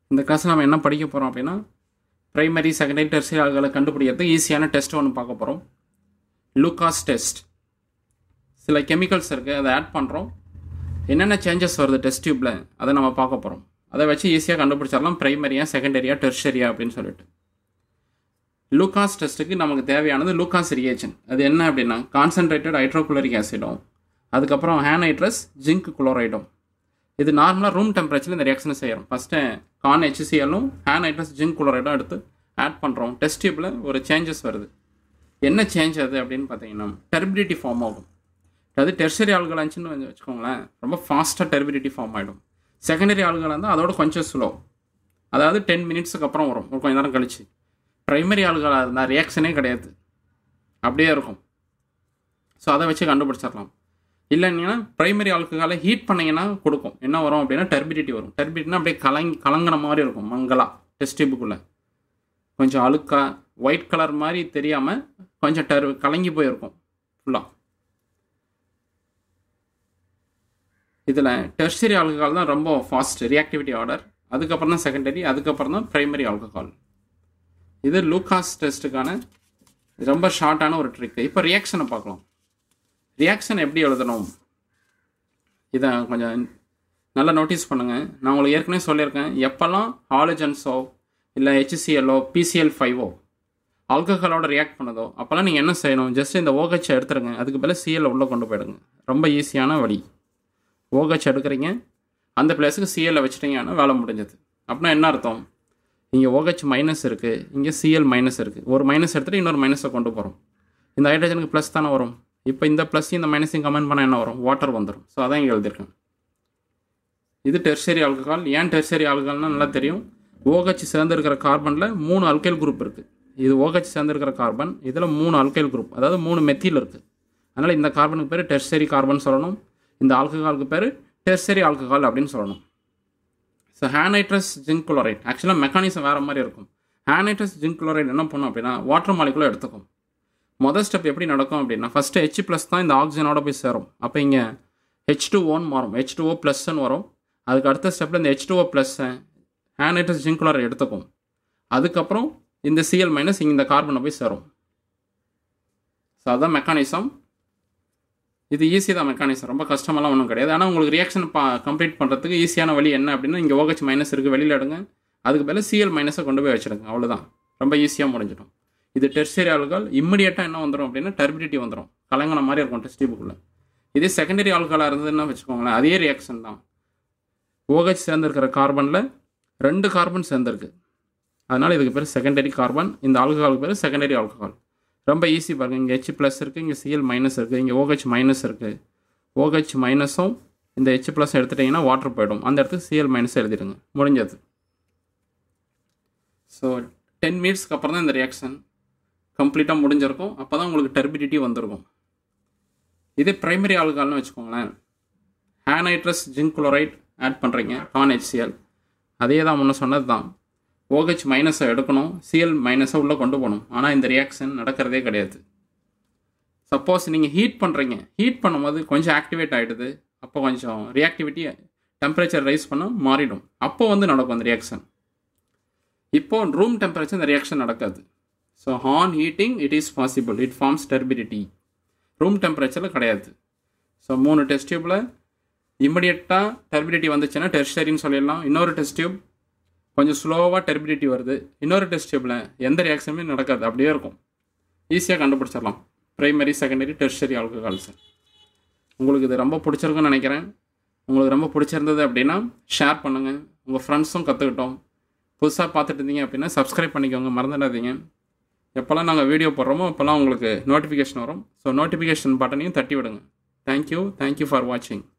இந்த கிளாஸில் நம்ம என்ன படிக்க போகிறோம் அப்படின்னா ப்ரைமரி செகண்டரி டெர்சரி ஆள்களை கண்டுபிடிக்கிறதுக்கு ஈஸியான டெஸ்ட் ஒன்று பார்க்க போகிறோம் லூகாஸ் டெஸ்ட் சில கெமிக்கல்ஸ் இருக்குது அதை ஆட் பண்ணுறோம் என்னென்ன சேஞ்சஸ் வருது டெஸ்ட் டியூப்பில் அதை நம்ம பார்க்க போகிறோம் அதை வச்சு ஈஸியாக கண்டுபிடிச்சிடலாம் ப்ரைமரியா செகண்டரியா டெர்ஷரியா அப்படின்னு சொல்லிட்டு லூகாஸ் டெஸ்ட்டுக்கு நமக்கு தேவையானது லூகாஸ் ரியேஜன் அது என்ன அப்படின்னா கான்சன்ட்ரேட்டட் ஹைட்ரோகுளரிக் ஆசிடும் அதுக்கப்புறம் ஹேனைட்ரஸ் ஜிங்க் குளோரைடும் இது நார்மலாக ரூம் டெம்பரேச்சரில் இந்த ரியாக்ஷனை செய்கிறோம் ஃபஸ்ட்டு கான் ஹெச்சிசிஎல்லும் ஹேனைட்ரஸ் ஜிங்க் குளோரைடும் எடுத்து ஆட் பண்ணுறோம் டெஸ்ட் டியூப்பில் ஒரு சேஞ்சஸ் வருது என்ன சேஞ்ச் அது அப்படின்னு பார்த்தீங்கன்னா டெர்பிடிட்டி ஃபார்ம் ஆகும் அது டெர்சரி ஆள்கள் இருந்துச்சுன்னு வந்து வச்சுக்கோங்களேன் ரொம்ப ஃபாஸ்ட்டாக டெர்பிடிட்டி ஃபார்ம் ஆகிடும் செகண்டரி ஆள்கள் இருந்தால் அதோட கொஞ்சம் ஸ்லோ அதாவது டென் மினிட்ஸுக்கு அப்புறம் வரும் ஒரு கொஞ்ச நேரம் கழிச்சு ப்ரைமரி ஆள்களாக இருந்தால் ரியாக்ஷனே கிடையாது அப்படியே இருக்கும் ஸோ அதை வச்சு கண்டுபிடிச்சிடலாம் இல்லைன்னா ப்ரைமரி ஆல்கஹாலை ஹீட் பண்ணிங்கன்னா கொடுக்கும் என்ன வரும் அப்படின்னா டெர்பிடிட்டி வரும் டெர்பிடிட்டினா அப்படியே கலங் கலங்கின மாதிரி இருக்கும் மங்களா டெஸ்ட் டியூபுக்குள்ளே கொஞ்சம் அழுக்கா ஒயிட் கலர் மாதிரி தெரியாமல் கொஞ்சம் டர் கலங்கி போயிருக்கும் ஃபுல்லாக இதில் டெர்சரி ஆல்கஹால் தான் ரொம்ப ஃபாஸ்ட் ரியாக்டிவிட்டி ஆர்டர் அதுக்கப்புறம் தான் செகண்டரி அதுக்கப்புறம் தான் ப்ரைமரி ஆல்கஹால் இது லூகாஸ் டெஸ்ட்டுக்கான ரொம்ப ஷார்ட்டான ஒரு ட்ரிக் இப்போ ரியாக்ஷனை பார்க்கலாம் ரியாக்ஷன் எப்படி எழுதணும் இதை கொஞ்சம் நல்லா நோட்டீஸ் பண்ணுங்கள் நான் உங்களுக்கு ஏற்கனவே சொல்லியிருக்கேன் எப்போல்லாம் ஹாலஜன்ஸோ இல்லை ஹெச்சிசிஎல்லோ பிசிஎல் ஃபைவோ ஆல்கஹாலோட ரியாக்ட் பண்ணதோ அப்போல்லாம் நீங்கள் என்ன செய்யணும் ஜஸ்ட் இந்த ஓஹெச் எடுத்துருங்க அதுக்கு பதில் சிஎல் உள்ளே கொண்டு போயிடுங்க ரொம்ப ஈஸியான வழி ஓஹெச் எடுக்கிறீங்க அந்த பிளேஸுக்கு சிஎல்ல வச்சுட்டீங்கன்னா வேலை முடிஞ்சது அப்படின்னா என்ன அர்த்தம் இங்கே OH மைனஸ் இருக்குது இங்கே சிஎல் மைனஸ் இருக்குது ஒரு மைனஸ் எடுத்துகிட்டு இன்னொரு மைனஸை கொண்டு போகிறோம் இந்த ஹைட்ரஜனுக்கு ப்ளஸ் தானே வரும் இப்போ இந்த ப்ளஸ் இந்த மைனஸையும் கமெண்ட் பண்ணால் என்ன வரும் வாட்டர் வந்துடும் ஸோ அதான் இங்கே எழுதியிருக்கேன் இது டெர்சரி ஆல்கஹால் ஏன் டெர்சரி ஆல்கஹால்னா நல்லா தெரியும் OH சேர்ந்துருக்கிற கார்பனில் மூணு அல்கைல் குரூப் இருக்குது இது OH சேர்ந்துருக்கிற கார்பன் இதில் மூணு அல்கைல் குரூப் அதாவது மூணு மெத்தில் இருக்குது அதனால் இந்த கார்பனுக்கு பேர் டெர்சரி கார்பன் சொல்லணும் இந்த ஆல்கஹாலுக்கு பேர் டெர்சரி ஆல்கஹால் அப்படின்னு சொல்லணும் ஸோ ஹேனைட்ரஸ் ஜிங்க் குளோரைட் ஆக்சுவலாக மெக்கானிசம் வேறு மாதிரி இருக்கும் ஹேனைட்ரஸ் ஜிங்க் குளோரைட் என்ன பண்ணும் அப்படின்னா வாட்டர் மாலிகுலர் எடுத்துக்கும் மொதல் ஸ்டெப் எப்படி நடக்கும் அப்படின்னா ஃபஸ்ட்டு ஹெச் ப்ளஸ் தான் இந்த ஆக்சிஜனோட போய் சேரும் அப்போ இங்கே ஹெச் டூ ஓன் மாறும் ஹெச் டூ ஓ ப்ளஸ்ன்னு வரும் அதுக்கு அடுத்த ஸ்டெப்பில் இந்த ஹெச் டூ ஓ ப்ளஸ்ஸை ஹேனைட்ரஸ் ஜிங்க் குளோரைட் எடுத்துக்கும் அதுக்கப்புறம் இந்த சிஎல் மைனஸ் இங்கே இந்த கார்பனை போய் சேரும் ஸோ அதுதான் மெக்கானிசம் இது ஈஸி தான் மெக்கானிசம் ரொம்ப கஷ்டமெல்லாம் ஒன்றும் கிடையாது ஆனால் உங்களுக்கு ரியாக்ஷன் பா கம்ப்ளீட் பண்ணுறதுக்கு ஈஸியான வழி என்ன அப்படின்னா இங்கே OH மைனஸ் இருக்குது வெளியில் எடுங்க அதுக்கு பதில் சிஎல் மைனஸை கொண்டு போய் வச்சுடுங்க அவ்வளோதான் ரொம்ப ஈஸியாக முடிஞ்சிடும் இது டெர்சரி ஆல்கஹால் இம்மிடியட்டாக என்ன வந்துடும் அப்படின்னா டர்பிடிட்டி வந்துடும் கலங்கின மாதிரி இருக்கும் டெஸ்ட் டியூபுக்குள்ளே இதே செகண்டரி ஆல்கஹாலாக இருந்ததுன்னா வச்சுக்கோங்களேன் அதே ரியாக்ஷன் தான் OH சேர்ந்துருக்கிற கார்பனில் ரெண்டு கார்பன் சேர்ந்துருக்கு அதனால் இதுக்கு பேர் செகண்டரி கார்பன் இந்த ஆல்கஹாலுக்கு பேர் செகண்டரி ஆல்கஹால் ரொம்ப ஈஸி பாருங்கள் இங்கே ஹெச் ப்ளஸ் இருக்குது இங்கே சிஎல் மைனஸ் இருக்குது இங்கே OH மைனஸ் இருக்குது OH மைனஸும் இந்த ஹெச் ப்ளஸ் எடுத்துட்டிங்கன்னா வாட்டர் போயிடும் அந்த இடத்துக்கு சிஎல் மைனஸ் எழுதிடுங்க முடிஞ்சது ஸோ டென் மினிட்ஸ்க்கு அப்புறம் தான் இந்த ரியாக்ஷன் கம்ப்ளீட்டாக முடிஞ்சிருக்கும் அப்போ தான் உங்களுக்கு டர்பிடிட்டி வந்திருக்கும் இதே ப்ரைமரி ஆல்கஹால்னு வச்சுக்கோங்களேன் ஹேனைட்ரஸ் ஜிங்க் குளோரைட் ஆட் பண்ணுறீங்க கான் ஹெச்சிஎல் அதே தான் முன்ன சொன்னது தான் OH மைனஸை எடுக்கணும் சிஎல் மைனஸை உள்ளே கொண்டு போகணும் ஆனால் இந்த ரியாக்ஷன் நடக்கிறதே கிடையாது சப்போஸ் நீங்கள் ஹீட் பண்ணுறீங்க ஹீட் பண்ணும்போது கொஞ்சம் ஆக்டிவேட் ஆகிடுது அப்போ கொஞ்சம் ரியாக்டிவிட்டி டெம்பரேச்சர் ரைஸ் பண்ண மாறிடும் அப்போ வந்து நடக்கும் அந்த ரியாக்ஷன் இப்போ ரூம் டெம்பரேச்சர் இந்த ரியாக்ஷன் நடக்காது so on heating it is possible it forms turbidity room டெம்பரேச்சரில் கிடையாது ஸோ மூணு டெஸ்ட் டியூப்பில் இமிடியட்டாக டெர்பிடிட்டி வந்துச்சுன்னா டெர்ஷரின்னு சொல்லிடலாம் இன்னொரு டெஸ்ட் டியூப் கொஞ்சம் ஸ்லோவாக டெர்பிடிட்டி வருது இன்னொரு டெஸ்ட் டியூப்பில் எந்த ரியாக்ஷனுமே நடக்காது அப்படியே இருக்கும் ஈஸியாக கண்டுபிடிச்சிடலாம் ப்ரைமரி செகண்டரி டெர்ஷரி ஆல்கஹால்ஸ் உங்களுக்கு இது ரொம்ப பிடிச்சிருக்குன்னு நினைக்கிறேன் உங்களுக்கு ரொம்ப பிடிச்சிருந்தது அப்படின்னா ஷேர் பண்ணுங்கள் உங்கள் ஃப்ரெண்ட்ஸும் கற்றுக்கிட்டோம் புதுசாக பார்த்துட்டு இருந்தீங்க அப்படின்னா சப்ஸ்கிரைப் பண்ணிக்கோங்க மறந்துடாதீங்க எப்போல்லாம் நாங்கள் வீடியோ போடுறோமோ அப்போல்லாம் உங்களுக்கு நோட்டிஃபிகேஷன் வரும் ஸோ நோட்டிஃபிகேஷன் பட்டனையும் தட்டி விடுங்க தேங்க்யூ தேங்க்யூ ஃபார் வாட்சிங்